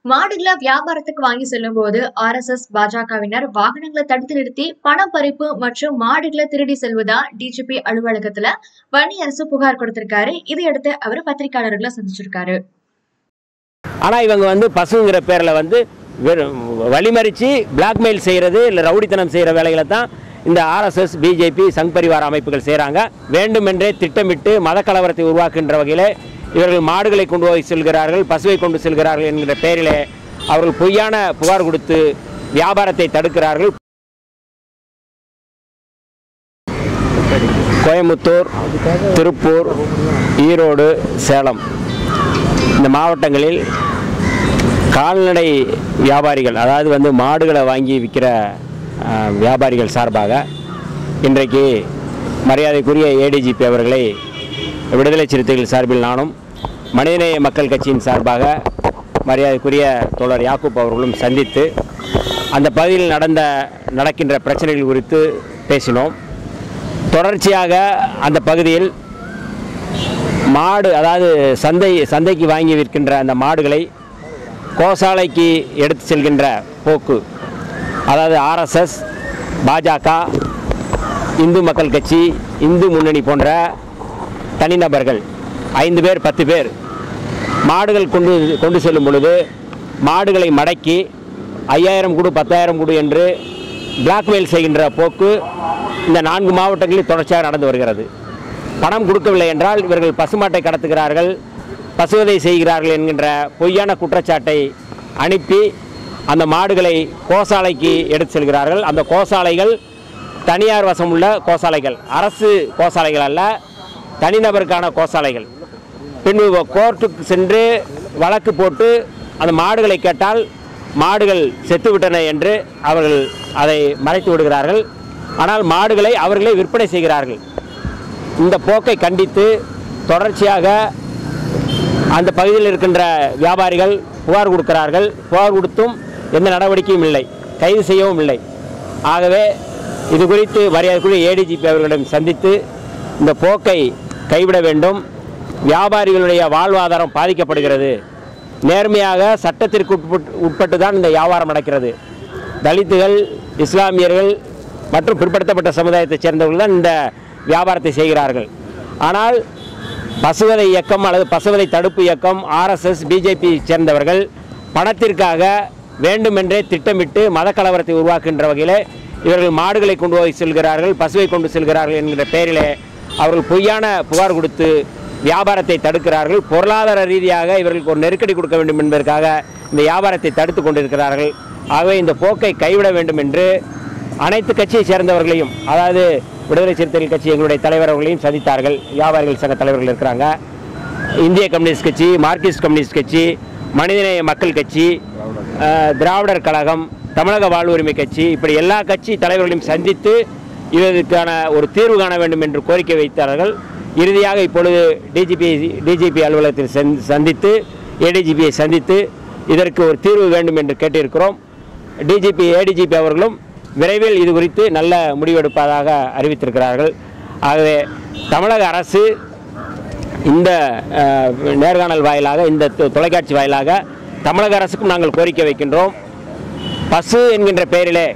மாடுகளை வியாபாரத்துக்கு வாங்கி செல்லும் போது ஆர் எஸ் எஸ் பாஜகவினர் வாகனங்களை தடுத்து நிறுத்தி பணம் பறிப்பு மற்றும் மாடுகளை திருடி செல்வதா டிஜிபி அலுவலகத்துல வன்னி அரசு புகார் கொடுத்திருக்காரு இதையடுத்து அவர் பத்திரிகையாளர்களை சந்திச்சிருக்காரு ஆனால் இவங்க வந்து பசுங்கிற பேரில் வந்து வெறும் வழிமறித்து பிளாக்மெயில் செய்கிறது இல்லை ரவுடித்தனம் செய்கிற வேலைகளை தான் இந்த ஆர்எஸ்எஸ் பிஜேபி சங் பரிவார அமைப்புகள் செய்கிறாங்க வேண்டுமென்றே திட்டமிட்டு மத கலவரத்தை உருவாக்குகின்ற வகையில் இவர்கள் மாடுகளை கொண்டு போய் செல்கிறார்கள் பசுவை கொண்டு செல்கிறார்கள் என்கிற பெயரிலே அவர்கள் பொய்யான புகார் கொடுத்து வியாபாரத்தை தடுக்கிறார்கள் கோயம்புத்தூர் திருப்பூர் ஈரோடு சேலம் இந்த மாவட்டங்களில் கால்நடை வியாபாரிகள் அதாவது வந்து மாடுகளை வாங்கி விற்கிற அஹ், வியாபாரிகள் சார்பாக இன்றைக்கு மரியாதைக்குரிய ஏடிஜிபி அவர்களை விடுதலை சிறுத்தைகள் சார்பில் நானும் மனிதநேய மக்கள் கட்சியின் சார்பாக மரியாதைக்குரிய தோழர் யாக்கூப் அவர்களும் சந்தித்து அந்த பகுதியில் நடந்த நடக்கின்ற பிரச்சனைகள் குறித்து பேசினோம் தொடர்ச்சியாக அந்த பகுதியில் மாடு அதாவது சந்தை சந்தைக்கு வாங்கி விற்கின்ற அந்த மாடுகளை கோசாலைக்கு எடுத்து செல்கின்ற போக்கு அதாவது ஆர்எஸ்எஸ் பாஜக இந்து மக்கள் கட்சி இந்து முன்னணி போன்ற தனிநபர்கள் ஐந்து பேர் பத்து பேர் மாடுகள் கொண்டு கொண்டு செல்லும் பொழுது மாடுகளை மடக்கி ஐயாயிரம் கொடு பத்தாயிரம் கொடு என்று பிளாக்மெயில் செய்கின்ற போக்கு இந்த நான்கு மாவட்டங்களில் தொடர்ச்சியாக நடந்து வருகிறது பணம் கொடுக்கவில்லை என்றால் இவர்கள் பசுமாட்டை கடத்துகிறார்கள் பசுவதை செய்கிறார்கள் என்கின்ற பொய்யான குற்றச்சாட்டை அனுப்பி அந்த மாடுகளை கோசாலைக்கு எடுத்து செல்கிறார்கள் அந்த கோசாலைகள் தனியார் வசம் உள்ள கோசாலைகள் அரசு கோசாலைகள் அல்ல தனிநபருக்கான கோசாலைகள் பின்பு கோர்ட்டுக்கு சென்று வழக்கு போட்டு அந்த மாடுகளை கேட்டால் மாடுகள் செத்துவிட்டன என்று அவர்கள் அதை மறைத்து விடுகிறார்கள் ஆனால் மாடுகளை அவர்களே விற்பனை செய்கிறார்கள் இந்த போக்கை கண்டித்து தொடர்ச்சியாக அந்த பகுதியில் இருக்கின்ற வியாபாரிகள் புகார் கொடுக்கிறார்கள் புகார் கொடுத்தும் எந்த நடவடிக்கையும் இல்லை கைது செய்யவும் இல்லை ஆகவே இது குறித்து மரியாதைக்குரிய ஏடிஜிபி அவர்களிடம் சந்தித்து இந்த போக்கை கைவிட வேண்டும் வியாபாரிகளுடைய வாழ்வாதாரம் பாதிக்கப்படுகிறது நேர்மையாக சட்டத்திற்கு உட்பட்டு உட்பட்டு தான் இந்த வியாபாரம் நடக்கிறது தலித்துகள் இஸ்லாமியர்கள் மற்றும் பிற்படுத்தப்பட்ட சமுதாயத்தைச் சேர்ந்தவர்கள் தான் இந்த வியாபாரத்தை செய்கிறார்கள் ஆனால் பசுவதை இயக்கம் அல்லது பசுவதை தடுப்பு இயக்கம் ஆர்எஸ்எஸ் பிஜேபி சேர்ந்தவர்கள் பணத்திற்காக வேண்டுமென்றே திட்டமிட்டு மத கலவரத்தை உருவாக்குகின்ற வகையில் இவர்கள் மாடுகளை கொண்டு போய் செல்கிறார்கள் பசுவை கொண்டு செல்கிறார்கள் என்கிற பெயரிலே அவர்கள் பொய்யான புகார் கொடுத்து வியாபாரத்தை தடுக்கிறார்கள் பொருளாதார ரீதியாக இவர்களுக்கு ஒரு நெருக்கடி கொடுக்க வேண்டும் என்பதற்காக இந்த வியாபாரத்தை தடுத்து கொண்டிருக்கிறார்கள் ஆகவே இந்த போக்கை கைவிட வேண்டும் என்று அனைத்து கட்சியை சேர்ந்தவர்களையும் அதாவது விடுதலை சிறுத்தைகள் கட்சி எங்களுடைய தலைவர் அவர்களையும் சந்தித்தார்கள் வியாபாரிகள் சங்க தலைவர்கள் இருக்கிறாங்க இந்திய கம்யூனிஸ்ட் கட்சி மார்க்சிஸ்ட் கம்யூனிஸ்ட் கட்சி மனிதநேய மக்கள் கட்சி அஹ், திராவிடர் கழகம் தமிழக வாழ்வுரிமை கட்சி இப்படி எல்லா கட்சி தலைவர்களையும் சந்தித்து இதற்கான ஒரு தீர்வு காண வேண்டும் என்று கோரிக்கை வைத்தார்கள் இறுதியாக இப்பொழுது டிஜிபி டிஜிபி அலுவலகத்தில் சந்தி- சந்தித்து ஏடிஜிபியை சந்தித்து இதற்கு ஒரு தீர்வு வேண்டும் என்று கேட்டிருக்கிறோம் டிஜிபி ஏடிஜிபி அவர்களும் விரைவில் இது குறித்து நல்ல முடிவெடுப்பதாக அறிவித்திருக்கிறார்கள் ஆகவே தமிழக அரசு இந்த அஹ், நேர்காணல் வாயிலாக இந்த தொ- தொலைக்காட்சி வாயிலாக தமிழக அரசுக்கும் நாங்கள் கோரிக்கை வைக்கின்றோம் பசு என்கின்ற பெயரிலே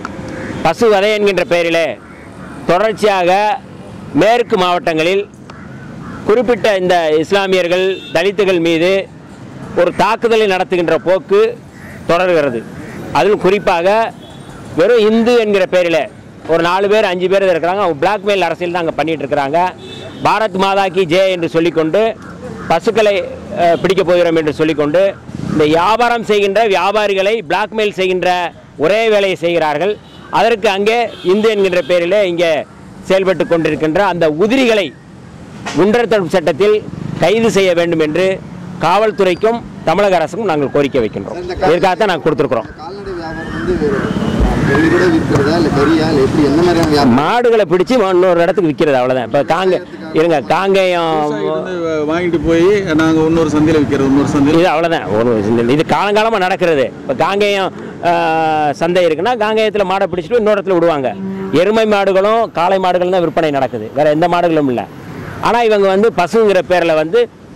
பசு வதை என்கின்ற பெயரிலே தொடர்ச்சியாக மேற்கு மாவட்டங்களில் குறிப்பிட்ட இந்த இஸ்லாமியர்கள் தலித்துகள் மீது ஒரு தாக்குதலை நடத்துகின்ற போக்கு தொடர்கிறது அதில் குறிப்பாக வெறும் இந்து என்கிற பேரில் ஒரு நாலு பேர் அஞ்சு பேர் இருக்கிறாங்க அவங்க பிளாக்மெயில் அரசியல் தான் அங்கே பண்ணிட்டு இருக்கிறாங்க பாரத் மாதா கி ஜெய் என்று சொல்லிக்கொண்டு பசுக்களை அஹ், பிடிக்கப் போகிறோம் என்று சொல்லிக்கொண்டு இந்த வியாபாரம் செய்கின்ற வியாபாரிகளை பிளாக்மெயில் செய்கின்ற ஒரே வேலையை செய்கிறார்கள் அதற்கு அங்கே இந்து என்கின்ற பெயரிலே இங்கே செயல்பட்டு கொண்டிருக்கின்ற அந்த உதிரிகளை குண்டர் தடுப்பு சட்டத்தில் கைது செய்ய வேண்டும் என்று காவல்துறைக்கும் தமிழக அரசுக்கும் நாங்கள் கோரிக்கை வைக்கின்றோம் இதற்காகத்தான் நாங்கள் கொடுத்துருக்குறோம் கால்நடை வியாபாரம் வந்து வெளிக்கூட விற்கிறதா இல்லை கறியா இல்லை எப்படி எந்த மாதிரியான வியாபாரம் மாடுகளை பிடிச்சி இன்னொரு இடத்துக்கு விற்கிறது அவ்வளோதான் இப்போ காங்க இருங்க காங்கேயம் விவசாயிகிட்ட இருந்து வ- வாங்கிட்டு போய் நாங்கள் இன்னொரு சந்தையில் விற்கிறது இன்னொரு சந்தையில் இது அவ்வளோதான் ஒரு இந்த- இது காலங்காலமாக நடக்கிறது இப்போ காங்கேயம் ஆ, சந்தை இருக்குன்னா காங்கேயத்தில் மாடை பிடிச்சிட்டு இன்னொரு இடத்துல விடுவாங்க எருமை மாடுகளும் காளை மாடுகளும் தான் விற்பனை நடக்குது வேற எந்த மாடுகளும் இல்லை ஆனால் இவங்க வந்து பசுங்கிற பேரில் வந்து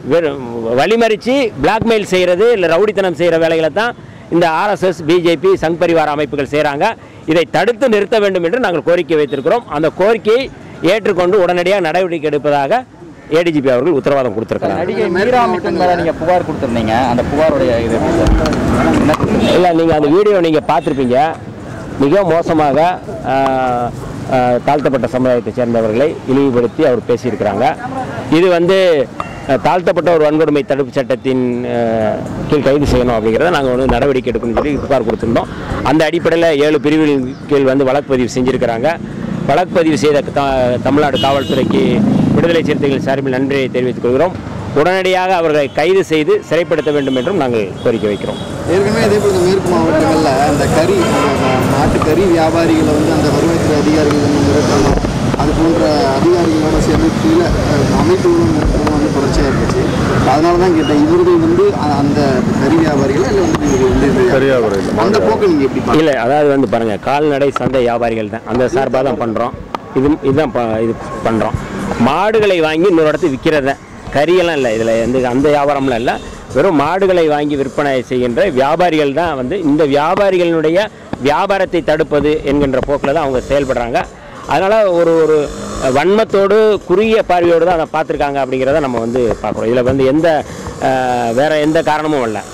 வெறும் வழிமறித்து பிளாக்மெயில் செய்கிறது இல்லை ரவுடித்தனம் செய்கிற வேலைகளை தான் இந்த ஆர்எஸ்எஸ் பிஜேபி சங் பரிவார அமைப்புகள் செய்கிறாங்க இதை தடுத்து நிறுத்த வேண்டும் என்று நாங்கள் கோரிக்கை வைத்திருக்கிறோம் அந்த கோரிக்கையை ஏற்றுக்கொண்டு உடனடியாக நடவடிக்கை எடுப்பதாக ஏடிஜிபி அவர்கள் உத்தரவாதம் கொடுத்திருக்கிறாங்க நடிகை மீரா மிதுன் மேல நீங்க புகார் கொடுத்திருந்தீங்க அந்த புகாருடைய இது எப்படி சார்? என்ன கொடுத்திருந்தீங்க? இல்லை நீங்கள் அந்த வீடியோ நீங்கள் பார்த்துருப்பீங்க மிக மோசமாக ஆஹ், ஆஹ், தாழ்த்தப்பட்ட சமுதாயத்தை சேர்ந்தவர்களை இழிவுபடுத்தி அவர் பேசியிருக்கிறாங்க இது வந்து ஆஹ், தாழ்த்தப்பட்ட ஒரு வன்கொடுமை தடுப்பு சட்டத்தின் ஆஹ், கீழ் கைது செய்யணும் அப்படிங்கிறத நாங்கள் வந்து நடவடிக்கை எடுக்கணும்னு சொல்லி புகார் கொடுத்துருந்தோம் அந்த அடிப்படையில் ஏழு பிரிவுகளின் கீழ் வந்து வழக்கு பதிவு செஞ்சுருக்கிறாங்க வழக்கு பதிவு செய்த த- தமிழ்நாடு காவல்துறைக்கு விடுதலை சிறுத்தைகள் சார்பில் நன்றியை தெரிவித்துக் கொள்கிறோம் உடனடியாக அவர்களை கைது செய்து சிறைப்படுத்த வேண்டும் என்றும் நாங்கள் கோரிக்கை வைக்கிறோம் ஏற்கனவே இதே போல இந்த மேற்கு மாவட்டங்களில் அந்த கறி அந்த மாட்டு கறி வியாபாரிகளை வந்து அந்த வருவாய்த்துறை அதிகாரிகள் வந்து மிரட்டணும் அது போன்ற அதிகாரிகளோட சேர்ந்து கீழே அஹ், அமைப்புகளும் மிரட்டணும் வந்து தொடர்ச்சியாக இருந்துச்சு அதனால தான் கேட்டேன் இவர்கள் வந்து அ- அந்த கறி வியாபாரிகள் இல்லை வந்து இவர்கள் வந்து இந்த- அந்த போக்கை நீங்கள் எப்படி பார்க்கறீங்க? இல்லை அதாவது வந்து பாருங்கள் கால்நடை சந்தை வியாபாரிகள் தான் அந்த சார்பாக தான் பண்ணுறோம் இது இதுதான் ப- இது பண்ணுறோம் மாடுகளை வாங்கி இன்னொரு இடத்துக்கு விற்கிறது தான் கறியெல்லாம் இல்லை இதில் எந்த அந்த வியாபாரம்லாம் இல்லை வெறும் மாடுகளை வாங்கி விற்பனை செய்கின்ற வியாபாரிகள் தான் வந்து இந்த வியாபாரிகளினுடைய வியாபாரத்தை தடுப்பது என்கின்ற போக்கில் தான் அவங்க செயல்படுறாங்க அதனால் ஒரு ஒரு வன்மத்தோடு குறுகிய பார்வையோடு தான் அதை பார்த்துருக்காங்க அப்படிங்கிறத நம்ம வந்து பார்க்குறோம் இதில் வந்து எந்த அஹ், வேற எந்த காரணமும் இல்லை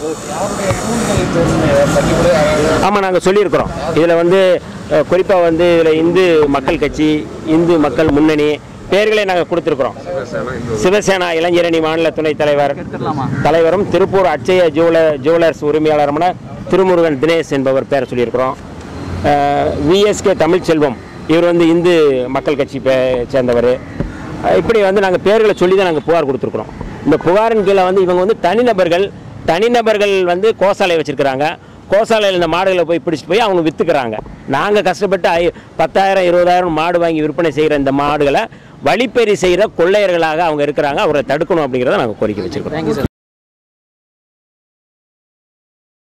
ஆமாம் நாங்கள் சொல்லியிருக்கிறோம் இதில் வந்து குறிப்பாக வந்து இதில் இந்து மக்கள் கட்சி இந்து மக்கள் முன்னணி பேர்களை நாங்கள் கொடுத்துருக்குறோம் சிவசேனா இளைஞரணி மாநில துணைத் தலைவர் தலைவரும் திருப்பூர் அட்சய ஜுவல ஜுவலர்ஸ் உரிமையாளருமான திருமுருகன் தினேஷ் என்பவர் பேரை சொல்லியிருக்கிறோம் விஎஸ்கே தமிழ்ச்செல்வம் இவர் வந்து இந்து மக்கள் கட்சி பே சேர்ந்தவர் அஹ் இப்படி வந்து நாங்கள் பேர்களை சொல்லி தான் நாங்கள் புகார் கொடுத்துருக்குறோம் இந்த புகாரின் கீழே வந்து இவங்க வந்து தனிநபர்கள் தனிநபர்கள் வந்து கோசாலை வச்சுருக்கிறாங்க கோசாலையில் இந்த மாடுகளை போய் பிடிச்சிட்டு போய் அவங்க விற்றுக்கிறாங்க நாங்கள் கஷ்டப்பட்டு ஐ பத்தாயிரம் இருபதாயிரம் மாடு வாங்கி விற்பனை செய்கிற இந்த மாடுகளை வழிப்பறி செய்கிற கொள்ளையர்களாக அவங்க இருக்கிறாங்க அவரை தடுக்கணும் அப்படிங்கிறத நாங்கள் கோரிக்கை வச்சுருக்கிறோம்